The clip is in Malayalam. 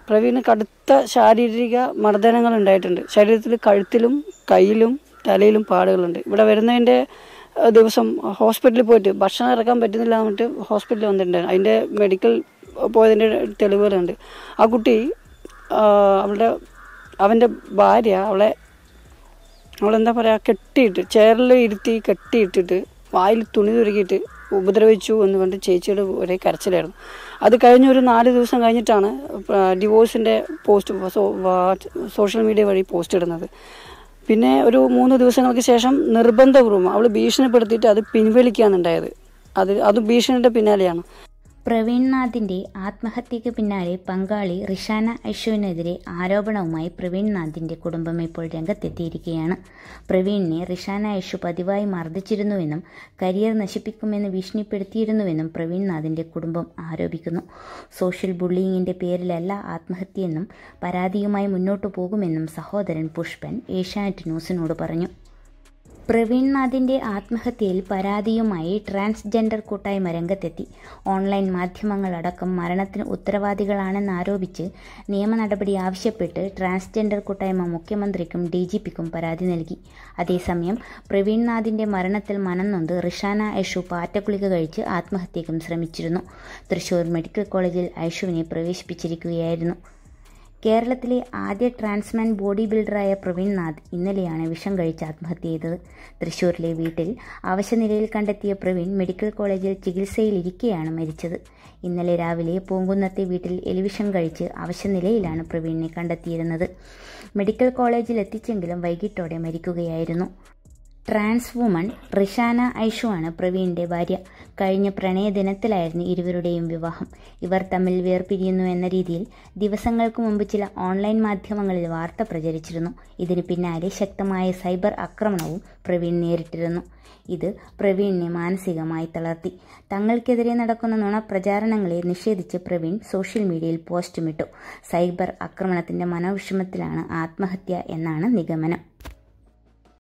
പ്രവീണ് കടുത്ത ശാരീരിക മർദ്ദനങ്ങൾ ഉണ്ടായിട്ടുണ്ട് ശരീരത്തിൽ കഴുത്തിലും കയ്യിലും തലയിലും പാടുകളുണ്ട് ഇവിടെ വരുന്നതിൻ്റെ ഏഹ്, ദിവസം ഹോസ്പിറ്റലിൽ പോയിട്ട് ഭക്ഷണം ഇറക്കാൻ പറ്റുന്നില്ല എന്നിട്ട് ഹോസ്പിറ്റലിൽ വന്നിട്ടുണ്ടായിരുന്നു അതിൻ്റെ മെഡിക്കൽ പോയതിൻ്റെ തെളിവുകളുണ്ട് ആ കുട്ടി ആ, അവളുടെ അവൻ്റെ ഭാര്യ അവളെ അവളെന്താ പറയുക കെട്ടിയിട്ട് ചെയറിൽ ഇരുത്തി കെട്ടിയിട്ടിട്ട് വായിൽ തുണി തുരുക്കിയിട്ട് ഉപദ്രവിച്ചു എന്ന് കണ്ട് ചേച്ചിയുടെ ഒരേ കരച്ചിലായിരുന്നു അത് കഴിഞ്ഞ് ഒരു നാല് ദിവസം കഴിഞ്ഞിട്ടാണ് ഡിവോഴ്സിൻ്റെ പോസ്റ്റ് സോഷ്യൽ മീഡിയ വഴി പോസ്റ്റ് ഇടുന്നത് പിന്നെ ഒരു മൂന്ന് ദിവസങ്ങൾക്ക് ശേഷം നിർബന്ധപൂർവ്വം അവൾ ഭീഷണിപ്പെടുത്തിയിട്ട് അത് പിൻവലിക്കുകയാണുണ്ടായത് അത് അത് ഭീഷണിയുടെ പിന്നാലെയാണ് പ്രവീൺ നാഥിന്റെ ആത്മഹത്യക്ക് പിന്നാലെ പങ്കാളി റിഷാന ഐഷുവിനെതിരെ ആരോപണവുമായി പ്രവീൺ നാഥിന്റെ കുടുംബം ഇപ്പോൾ രംഗത്തെത്തിയിരിക്കുകയാണ് പ്രവീണിനെ റിഷാന ഐഷു പതിവായി മർദ്ദിച്ചിരുന്നുവെന്നും കരിയർ നശിപ്പിക്കുമെന്ന് ഭീഷണിപ്പെടുത്തിയിരുന്നുവെന്നും പ്രവീൺ നാഥിന്റെ കുടുംബം ആരോപിക്കുന്നു സോഷ്യൽ ബുള്ളിയിങ്ങിന്റെ പേരിലല്ല ആത്മഹത്യയെന്നും പരാതിയുമായി മുന്നോട്ടു പോകുമെന്നും സഹോദരൻ പുഷ്പൻ ഏഷ്യാനെറ്റ് ന്യൂസിനോട് പറഞ്ഞു പ്രവീൺ നാഥിന്റെ ആത്മഹത്യയിൽ പരാതിയുമായി ട്രാൻസ്ജെൻഡർ കൂട്ടായ്മ രംഗത്തെത്തി ഓൺലൈൻ മാധ്യമങ്ങളടക്കം മരണത്തിന് ഉത്തരവാദികളാണെന്ന് ആരോപിച്ച് നിയമ നടപടി ആവശ്യപ്പെട്ട് ട്രാൻസ്ജെൻഡർ കൂട്ടായ്മ മുഖ്യമന്ത്രിക്കും ഡി ജി പിക്കും പരാതി നൽകി അതേസമയം പ്രവീൺ നാഥിന്റെ മരണത്തിൽ മനംനൊന്ത് റിഷാന ഐഷു പാറ്റഗുളിക കഴിച്ച് ആത്മഹത്യക്കും ശ്രമിച്ചിരുന്നു തൃശൂർ മെഡിക്കൽ കോളേജിൽ ഐഷുവിനെ പ്രവേശിപ്പിച്ചിരിക്കുകയായിരുന്നു കേരളത്തിലെ ആദ്യ ട്രാൻസ്മാൻ ബോഡി ബിൽഡറായ പ്രവീൺ നാഥ് ഇന്നലെയാണ് വിഷം കഴിച്ച് ആത്മഹത്യ ചെയ്തത് തൃശൂരിലെ വീട്ടിൽ അവശനിലയിൽ കണ്ടെത്തിയ പ്രവീൺ മെഡിക്കൽ കോളേജിൽ ചികിത്സയിലിരിക്കെയാണ് മരിച്ചത് ഇന്നലെ രാവിലെ പൂങ്കുന്നത്തെ വീട്ടിൽ എലിവിഷം കഴിച്ച് അവശനിലയിലാണ് പ്രവീണിനെ കണ്ടെത്തിയിരുന്നത് മെഡിക്കൽ കോളേജിൽ എത്തിച്ചെങ്കിലും വൈകിട്ടോടെ മരിക്കുകയായിരുന്നു ട്രാൻസ് വുമൺ റിഷാന ഐഷുവാണ് പ്രവീണിന്റെ ഭാര്യ കഴിഞ്ഞ പ്രണയദിനത്തിലായിരുന്നു ഇരുവരുടെയും വിവാഹം ഇവർ തമ്മിൽ വേർപിരിയുന്നു എന്ന രീതിയിൽ ദിവസങ്ങൾക്ക് മുമ്പ് ചില ഓൺലൈൻ മാധ്യമങ്ങളിൽ വാർത്ത പ്രചരിച്ചിരുന്നു ഇതിന് പിന്നാലെ ശക്തമായ സൈബർ ആക്രമണവും പ്രവീൺ നേരിട്ടിരുന്നു ഇത് പ്രവീണിനെ മാനസികമായി തളർത്തി തങ്ങൾക്കെതിരെ നടക്കുന്ന നുണപ്രചാരണങ്ങളെ നിഷേധിച്ച് പ്രവീൺ സോഷ്യൽ മീഡിയയിൽ പോസ്റ്റുമിട്ടു സൈബർ ആക്രമണത്തിന്റെ മനോവിഷമത്തിലാണ് ആത്മഹത്യ എന്നാണ് നിഗമനം